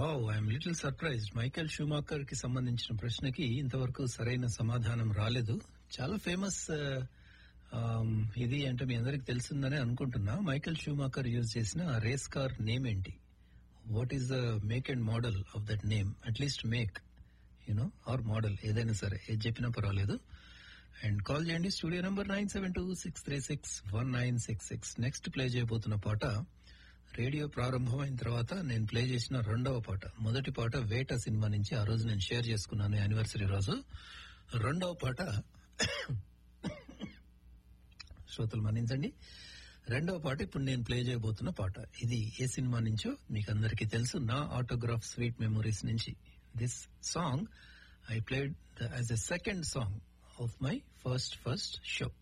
wow I'm little surprised Michael Schumacher కి సంబంధించిన ప్రశ్నకి ఇంతవరకు సరైన సమాధానం రాలేదు చాలా ఫేమస్ ఇది అంటే మీ అందరికి తెలిసిందని అనుకుంటున్నా మైకేల్ షూమాకర్ యూజ్ చేసిన రేస్ కార్ నేమ్ ఏంటి what is the make and model of that name at least make you know or model ఏదైనా సరే ఏది చెప్పినా పర్వాలేదు అండ్ కాల్ చేయండి studio number nine seven two six three six one nine six six next play చేయబోతున్న పాట radio ప్రారంభమైన తర్వాత నేను ప్లే చేసిన రెండవ పాట మొదటి పాట వేట సినిమా నుంచి ఆ రోజు నేను షేర్ చేసుకున్నాను యానివర్సరీ రోజు రెండవ పాట శ్రోతలు మన్నించండి రెండవ పాట ఇప్పుడు నేను ప్లే చేయబోతున్న పాట ఇది ఏ సినిమా నుంచో మీకు అందరికీ తెలుసు నా ఆటోగ్రాఫ్ స్వీట్ మెమొరీస్ నుంచి this song I played as a second song of my first first show